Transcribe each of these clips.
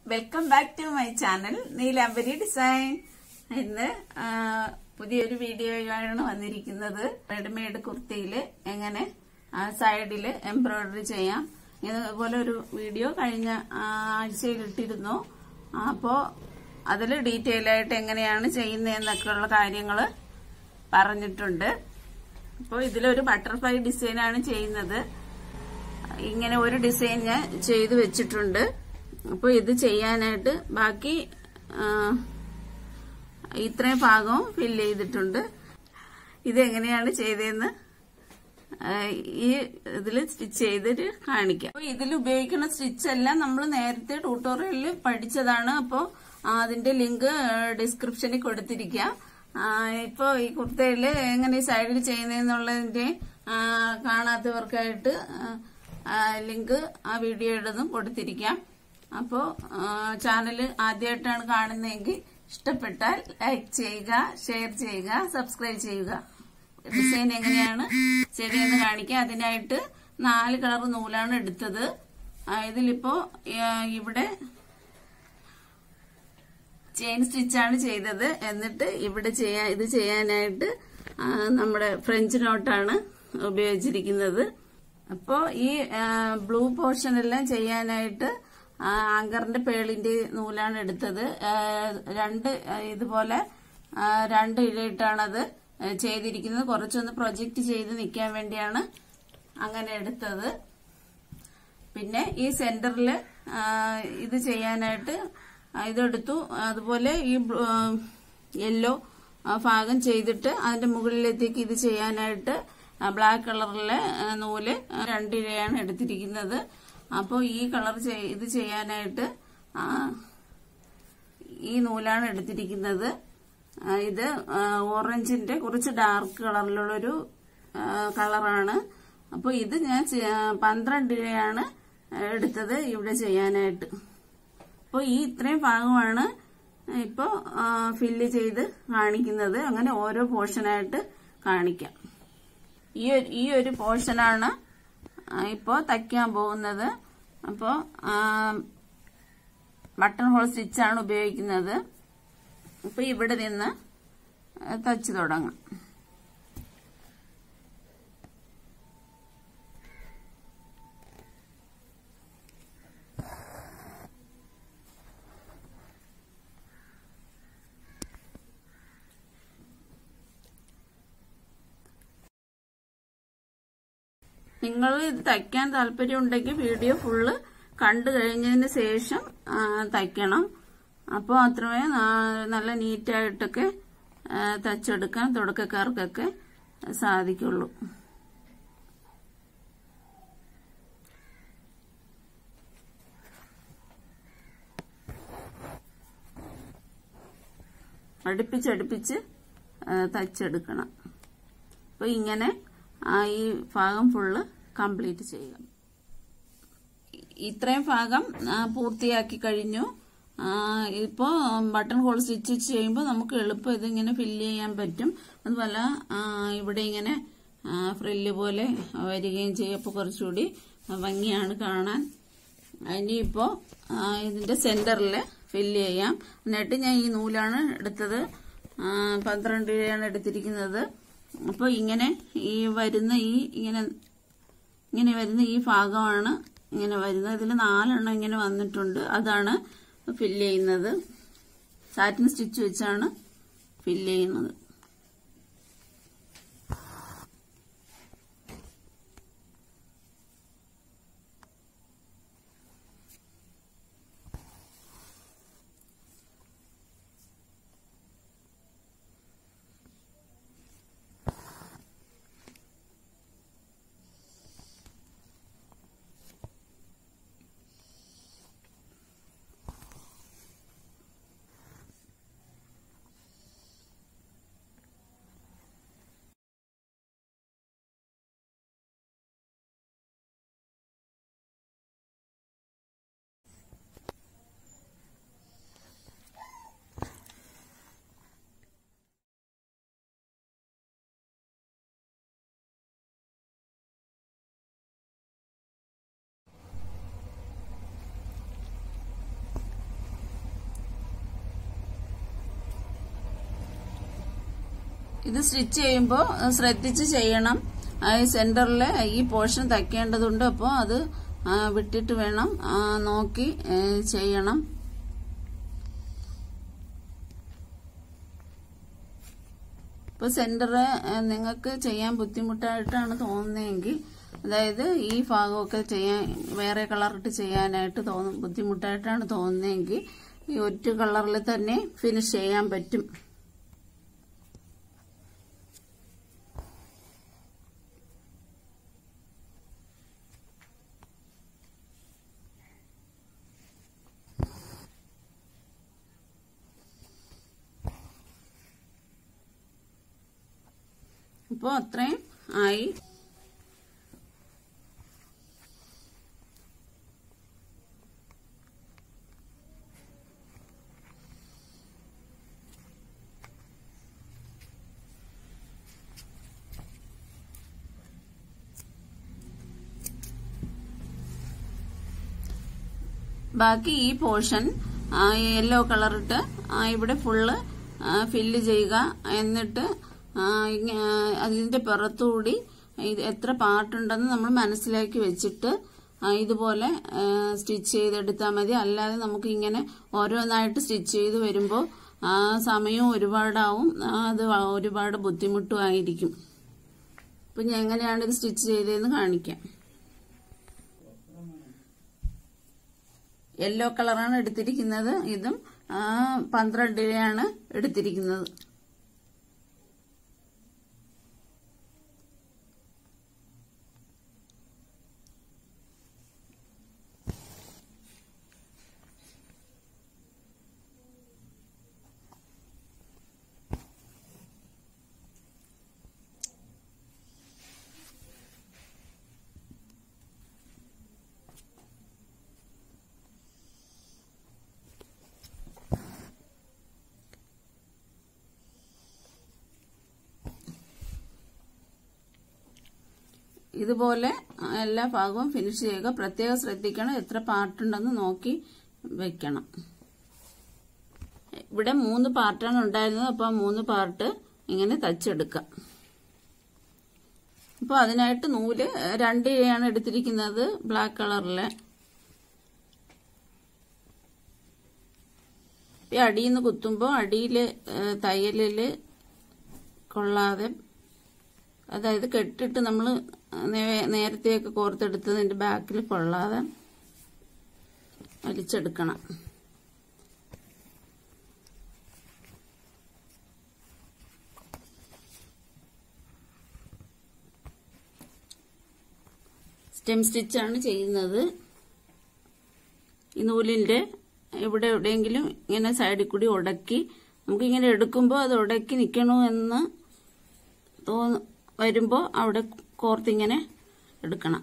welcome back to my channel Neelambari design ഇന്ന് ആ, പുതിയൊരു വീഡിയോയാണ് വന്നിരിക്കുന്നത് റെഡിമെയ്ഡ് കുർത്തിയില് എങ്ങനെ സൈഡില് എംബ്രോയിഡറി ചെയ്യാം ഇതുപോലെ ഒരു വീഡിയോ കഴിഞ്ഞ ആ, ആഴ്ചയിൽ ഇട്ടിരുന്നു അപ്പോ അതിൽ ഡീറ്റെയിൽ ആയിട്ട് എങ്ങനെയാണ് ചെയ്യുന്നതെന്നൊക്കെയുള്ള കാര്യങ്ങള് പറഞ്ഞിട്ടുണ്ട് അപ്പോൾ ഇതിലൊരു ബട്ടർഫ്ലൈ ഡിസൈനാണ് ചെയ്യുന്നത് ഇങ്ങനെ ഒരു ഡിസൈൻ ഞാൻ ചെയ്തു വെച്ചിട്ടുണ്ട് അപ്പോൾ ഇത് ചെയ്യാനായിട്ട് ബാക്കി ആ, ഇത്രയും ഭാഗവും ഫില്ല് ചെയ്തിട്ടുണ്ട് ഇതെങ്ങനെയാണ് ചെയ്തതെന്ന് ആ, ഈ ഇതിൽ സ്റ്റിച്ച് ചെയ്തിട്ട് കാണിക്കാം അപ്പോൾ ഇതിൽ ഉപയോഗിക്കുന്ന സ്റ്റിച്ച് എല്ലാം നമ്മൾ നേരത്തെ ട്യൂട്ടോറിയലിൽ പഠിച്ചതാണ് അപ്പോൾ അതിന്റെ ലിങ്ക് ഡിസ്ക്രിപ്ഷനിൽ കൊടുത്തിരിക്കാം ആ, ഇപ്പൊ ഈ കുർത്തയിൽ എങ്ങനെ സൈഡിൽ ചെയ്യുന്നതെന്നുള്ളതിന്റെ ആ, കാണാത്തവർക്കായിട്ട് ലിങ്ക് ആ വീഡിയോയുടേതും കൊടുത്തിരിക്കാം അപ്പോൾ ചാനൽ ആദ്യമായിട്ടാണ് കാണുന്നതെങ്കിൽ ഇഷ്ടപ്പെട്ടാൽ ലൈക്ക് ചെയ്യുക ഷെയർ ചെയ്യുക സബ്സ്ക്രൈബ് ചെയ്യുക ഡിസൈൻ എങ്ങനെയാണ് ചെയ്തതെന്ന് കാണിക്കാം അതിനായിട്ട് നാല് കളർ നൂലാണ് എടുത്തത് ആ, ഇതിലിപ്പോ ആ, ഇവിടെ ചെയിൻ സ്റ്റിച്ചാണ് ചെയ്തത് എന്നിട്ട് ഇവിടെ ചെയ്യാൻ ഇത് ചെയ്യാനായിട്ട് ആ, നമ്മുടെ ഫ്രഞ്ച് നോട്ടാണ് ഉപയോഗിച്ചിരിക്കുന്നത് അപ്പോൾ ഈ ബ്ലൂ പോർഷൻ എല്ലാം ചെയ്യാനായിട്ട് ആ, ആങ്കറിന്റെ പേളിന്റെ നൂലാണ് എടുത്തത് ആ, രണ്ട് ആ, ഇതുപോലെ ആ, രണ്ട് ഇഴയിട്ടാണത് ചെയ്തിരിക്കുന്നത് കുറച്ചൊന്ന് പ്രൊജക്റ്റ് ചെയ്ത് നിൽക്കാൻ വേണ്ടിയാണ് അങ്ങനെ എടുത്തത് പിന്നെ ഈ സെന്ററിൽ ഇത് ചെയ്യാനായിട്ട് ആ, ഇതെടുത്തു അതുപോലെ ഈ യെല്ലോ ഭാഗം ചെയ്തിട്ട് അതിന്റെ മുകളിലത്തേക്ക് ഇത് ചെയ്യാനായിട്ട് ബ്ലാക്ക് കളറിലെ ആ, നൂല് രണ്ടിഴയാണ് എടുത്തിരിക്കുന്നത് അപ്പോൾ ഈ കളർ ഇത് ചെയ്യാനായിട്ട് ആ, ഈ നൂലാണ് എടുത്തിരിക്കുന്നത് ആ, ഇത് ആ, ഓറഞ്ചിന്റെ കുറച്ച് ഡാർക്ക് കളറിലുള്ളൊരു ആ, കളറാണ് അപ്പോൾ ഇത് ഞാൻ ചെ- പന്ത്രണ്ട് ഇഴയാണ് എടുത്തത് ഇവിടെ ചെയ്യാനായിട്ട് അപ്പോൾ ഈ ഇത്രയും ഭാഗമാണ് ഇപ്പോൾ ഫില്ല് ചെയ്ത് കാണിക്കുന്നത് അങ്ങനെ ഓരോ പോർഷനായിട്ട് കാണിക്കാം ഈ ഒരു ഈ ഒരു പോർഷനാണ് ഇപ്പോൾ തയ്ക്കാൻ പോകുന്നത് അപ്പോൾ ബട്ടൺ ഹോൾ സ്റ്റിച്ചാണ് ഉപയോഗിക്കുന്നത് അപ്പോൾ ഇവിടെ നിന്ന് തച്ച് തുടങ്ങാം നിങ്ങൾ ഇത് തയ്ക്കാൻ താല്പര്യമുണ്ടെങ്കിൽ വീഡിയോ ഫുള്ള് കണ്ടു കഴിഞ്ഞതിന് ശേഷം ആ, തയ്ക്കണം അപ്പോൾ അത്രമേ നാ- നല്ല നീറ്റായിട്ടൊക്കെ ആ, തച്ചെടുക്കാൻ തുടക്കക്കാർക്കൊക്കെ സാധിക്കുള്ളൂ അടുപ്പിച്ചടുപ്പിച്ച് ആ, തച്ചെടുക്കണം അപ്പോൾ ഇങ്ങനെ ആ, ഈ ഭാഗം ഫുള്ള് കംപ്ലീറ്റ് ചെയ്യുക ഇത്രയും ഭാഗം ആ, പൂർത്തിയാക്കി കഴിഞ്ഞു ഇപ്പോൾ ബട്ടൺ ഹോൾ സ്റ്റിച്ച് ചെയ്യുമ്പോൾ നമുക്ക് എളുപ്പം ഇതിങ്ങനെ ഫില്ല് ചെയ്യാൻ പറ്റും അതുപോലെ ആ, ഇവിടെ ഇങ്ങനെ ഫ്രില്ല് പോലെ വരികയും ചെയ്യും അപ്പോൾ കുറച്ചുകൂടി ഭംഗിയാണ് കാണാൻ ഇനിയിപ്പോൾ ഇതിന്റെ സെന്ററിൽ ഫില്ല് ചെയ്യാം എന്നിട്ട് ഞാൻ ഈ നൂലാണ് എടുത്തത് ആ, പന്ത്രണ്ട് രൂപയാണ് എടുത്തിരിക്കുന്നത് അപ്പോൾ ഇങ്ങനെ ഈ വരുന്ന ഈ ഇങ്ങനെ ഇങ്ങനെ വരുന്ന ഈ ഭാഗമാണ് ഇങ്ങനെ വരുന്നത് ഇതിൽ നാലെണ്ണം ഇങ്ങനെ വന്നിട്ടുണ്ട് അതാണ് ഫില്ല് ചെയ്യുന്നത് സാറ്റിൻ സ്റ്റിച്ച് വെച്ചാണ് ഫില്ല് ചെയ്യുന്നത് ഇത് സ്റ്റിച്ച് ചെയ്യുമ്പോൾ ശ്രദ്ധിച്ച് ചെയ്യണം ആ സെന്ററിൽ ഈ പോർഷൻ തയ്ക്കേണ്ടതുണ്ട് അപ്പോൾ അത് ആ, വിട്ടിട്ട് വേണം ആ, നോക്കി ഏ, ചെയ്യണം ഇപ്പൊ സെന്റർ നിങ്ങൾക്ക് ചെയ്യാൻ ബുദ്ധിമുട്ടായിട്ടാണ് തോന്നുന്നതെങ്കിൽ അതായത് ഈ ഭാഗമൊക്കെ ചെയ്യാൻ വേറെ കളറിട്ട് ചെയ്യാനായിട്ട് തോന്നും ബുദ്ധിമുട്ടായിട്ടാണ് തോന്നുന്നതെങ്കിൽ ഈ ഒറ്റ കളറിൽ തന്നെ ഫിനിഷ് ചെയ്യാൻ പറ്റും അപ്പോൾ അത്രയും ആയി ബാക്കി ഈ പോർഷൻ യെല്ലോ കളറിട്ട് ഇവിടെ ഫുള്ള് ഫില്ല് ചെയ്യുക എന്നിട്ട് ആ, ഇങ്ങ- ആ, അതിന്റെ പുറത്തുകൂടി ഇത് എത്ര പാർട്ടുണ്ടെന്ന് നമ്മൾ മനസ്സിലാക്കി വെച്ചിട്ട് ആ, ഇതുപോലെ സ്റ്റിച്ച് ചെയ്തെടുത്താൽ മതി അല്ലാതെ നമുക്ക് ഇങ്ങനെ ഓരോന്നായിട്ട് സ്റ്റിച്ച് ചെയ്ത് വരുമ്പോൾ ആ സമയവും ഒരുപാടാവും ആ, അത് വ- ഒരുപാട് ബുദ്ധിമുട്ടും ആയിരിക്കും അപ്പൊ ഞാൻ എങ്ങനെയാണ് ഇത് സ്റ്റിച്ച് ചെയ്തതെന്ന് കാണിക്കാം യെല്ലോ കളറാണ് എടുത്തിരിക്കുന്നത് ഇതും ആ, പന്ത്രണ്ടിലെയാണ് എടുത്തിരിക്കുന്നത് ഇതുപോലെ എല്ലാ ഭാഗവും ഫിനിഷ് ചെയ്യുക പ്രത്യേകം ശ്രദ്ധിക്കണം എത്ര പാർട്ടുണ്ടെന്ന് നോക്കി വെക്കണം ഇവിടെ മൂന്ന് പാർട്ടാണ് ഉണ്ടായിരുന്നത് അപ്പോൾ ആ മൂന്ന് പാർട്ട് ഇങ്ങനെ തച്ചെടുക്കാം അപ്പോൾ അതിനായിട്ട് നൂല് രണ്ട് ഇഴയാണ് എടുത്തിരിക്കുന്നത് ബ്ലാക്ക് കളറിലെ ഈ അടിയിൽ നിന്ന് കുത്തുമ്പോൾ അടിയിൽ തയ്യലില് കൊള്ളാതെ അതായത് കെട്ടിട്ട് നമ്മൾ നേരത്തെയൊക്കെ കോർത്തെടുത്തതിന്റെ ബാക്കിൽ കൊള്ളാതെ വലിച്ചെടുക്കണം സ്റ്റെം സ്റ്റിച്ചാണ് ചെയ്യുന്നത് ഈ നൂലിന്റെ ഇവിടെ എവിടെയെങ്കിലും ഇങ്ങനെ സൈഡിൽ കൂടി ഉടക്കി നമുക്ക് ഇങ്ങനെ എടുക്കുമ്പോൾ അത് ഉടക്കി നിൽക്കണോ എന്ന് തോന്നു വരുമ്പോൾ അവിടെ കോർത്തിങ്ങനെ എടുക്കണം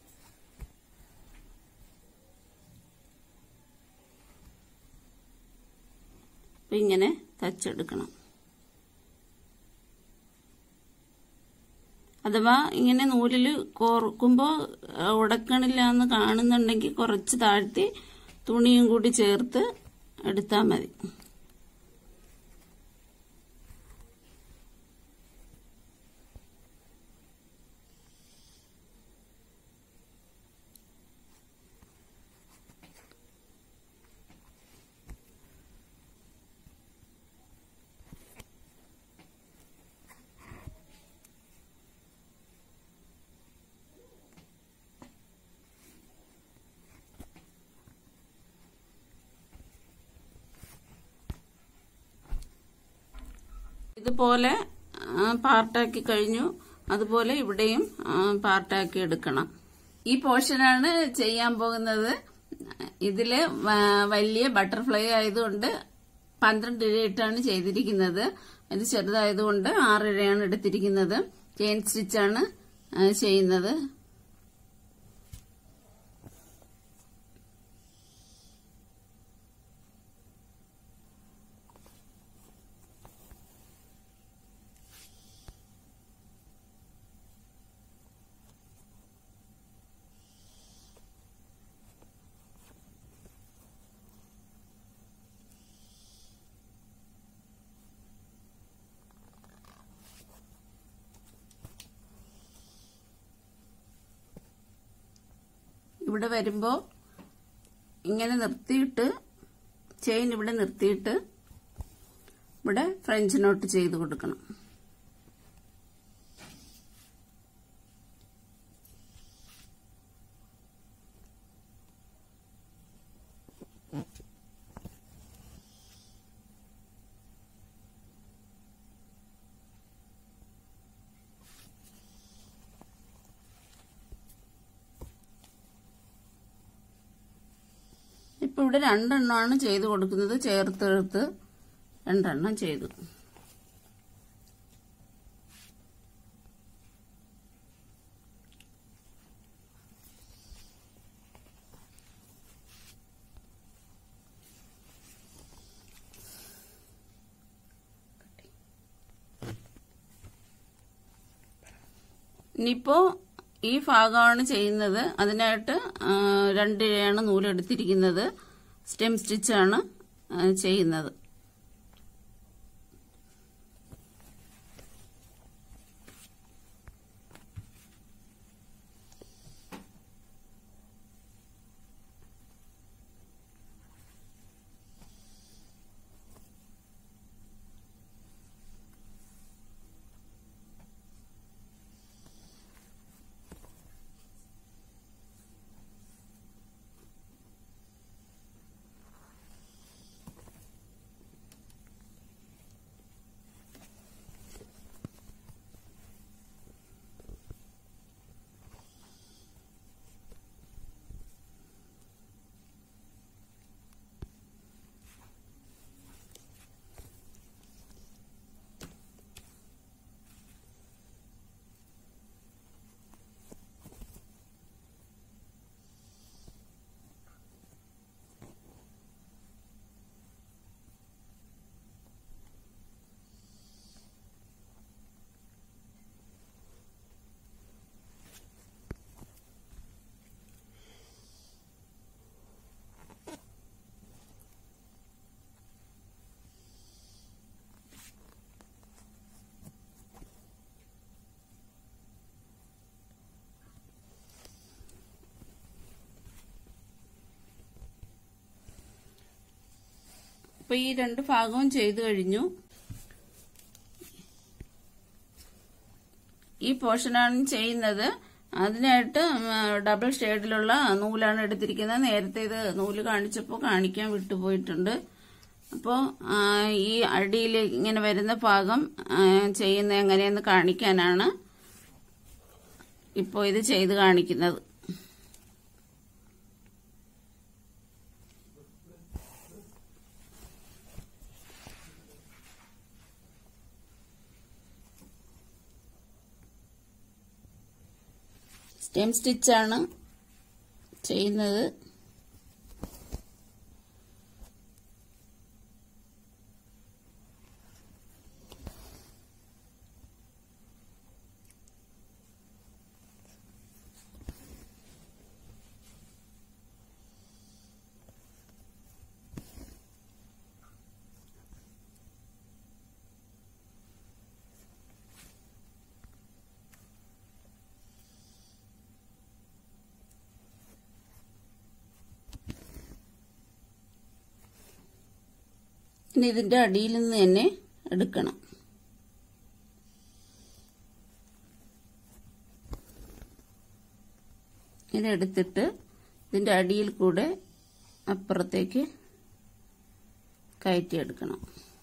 അപ്പൊ ഇങ്ങനെ തച്ചെടുക്കണം അഥവാ ഇങ്ങനെ നൂലിൽ കോർക്കുമ്പോൾ ഉടക്കണില്ല എന്ന് കാണുന്നുണ്ടെങ്കിൽ കുറച്ച് താഴ്ത്തി തുണിയും കൂടി ചേർത്ത് എടുത്താൽ മതി ഇതുപോലെ ആ, പാർട്ടാക്കി കഴിഞ്ഞു അതുപോലെ ഇവിടെയും ആ, പാർട്ടാക്കി എടുക്കണം ഈ പോർഷനാണ് ചെയ്യാൻ പോകുന്നത് ഇതില് വ- വലിയ ബട്ടർഫ്ലൈ ആയതുകൊണ്ട് പന്ത്രണ്ട് ഇഴയിട്ടാണ് ചെയ്തിരിക്കുന്നത് ഇത് ചെറുതായതുകൊണ്ട് ആറ് ഇഴയാണ് എടുത്തിരിക്കുന്നത് ചെയിൻ സ്റ്റിച്ചാണ് ആ, ചെയ്യുന്നത് ഇവിടെ വരുമ്പോ ഇങ്ങനെ നിർത്തിയിട്ട് ചെയിൻ ഇവിടെ നിർത്തിയിട്ട് ഇവിടെ ഫ്രഞ്ച് നോട്ട് ചെയ്ത് കൊടുക്കണം ഇപ്പൊ ഇവിടെ രണ്ടെണ്ണമാണ് ചെയ്ത് കൊടുക്കുന്നത് ചേർത്തെടുത്ത് രണ്ടെണ്ണം ചെയ്തു ഇനിയിപ്പോ ഈ ഭാഗമാണ് ചെയ്യുന്നത് അതിനായിട്ട് ആ, രണ്ടിഴയാണ് നൂലെടുത്തിരിക്കുന്നത് സ്റ്റെം സ്റ്റിച്ചാണ് ആ, ചെയ്യുന്നത് അപ്പൊ ഈ രണ്ട് ഭാഗവും ചെയ്തു കഴിഞ്ഞു ഈ പോർഷനാണ് ചെയ്യുന്നത് അതിനായിട്ട് ഡബിൾ ഷെയ്ഡിലുള്ള നൂലാണ് എടുത്തിരിക്കുന്നത് നേരത്തെ ഇത് നൂല് കാണിച്ചപ്പോൾ കാണിക്കാൻ വിട്ടുപോയിട്ടുണ്ട് അപ്പോൾ ഈ അടിയിൽ ഇങ്ങനെ വരുന്ന ഭാഗം ആ, ചെയ്യുന്ന എങ്ങനെയെന്ന് കാണിക്കാനാണ് ഇപ്പോൾ ഇത് ചെയ്ത് കാണിക്കുന്നത് സ്റ്റെം സ്റ്റിച്ചാണ് ചെയ്യുന്നത് ഇനി ഇതിന്റെ അടിയിൽ നിന്ന് തന്നെ എടുക്കണം ഇത് എടുത്തിട്ട് ഇതിന്റെ അടിയിൽ കൂടെ അപ്പുറത്തേക്ക് കയറ്റിയെടുക്കണം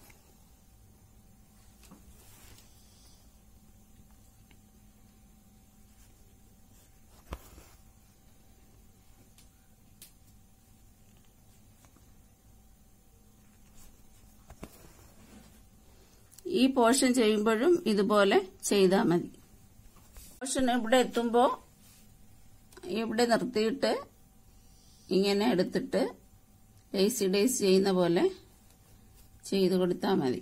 ഈ പോർഷൻ ചെയ്യുമ്പോഴും ഇതുപോലെ ചെയ്താൽ മതി പോർഷൻ ഇവിടെ എത്തുമ്പോൾ ഇവിടെ നിർത്തിയിട്ട് ഇങ്ങനെ എടുത്തിട്ട് ഡേസി ഡേസി ചെയ്യുന്ന പോലെ ചെയ്ത് കൊടുത്താൽ മതി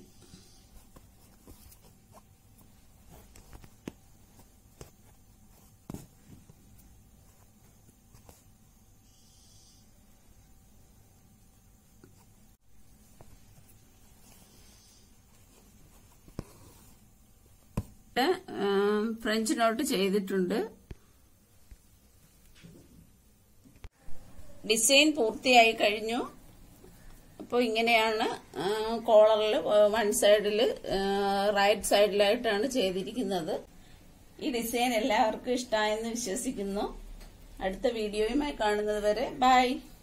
ഫ്രഞ്ച് നോട്ട് ചെയ്തിട്ടുണ്ട് ഡിസൈൻ പൂർത്തിയായി കഴിഞ്ഞു അപ്പോൾ ഇങ്ങനെയാണ് കോളറിൽ വൺ സൈഡിൽ റൈറ്റ് സൈഡിലായിട്ടാണ് ചെയ്തിരിക്കുന്നത് ഈ ഡിസൈൻ എല്ലാവർക്കും ഇഷ്ടമായെന്ന് വിശ്വസിക്കുന്നു അടുത്ത വീഡിയോയുമായി കാണുന്നത് വരെ ബൈ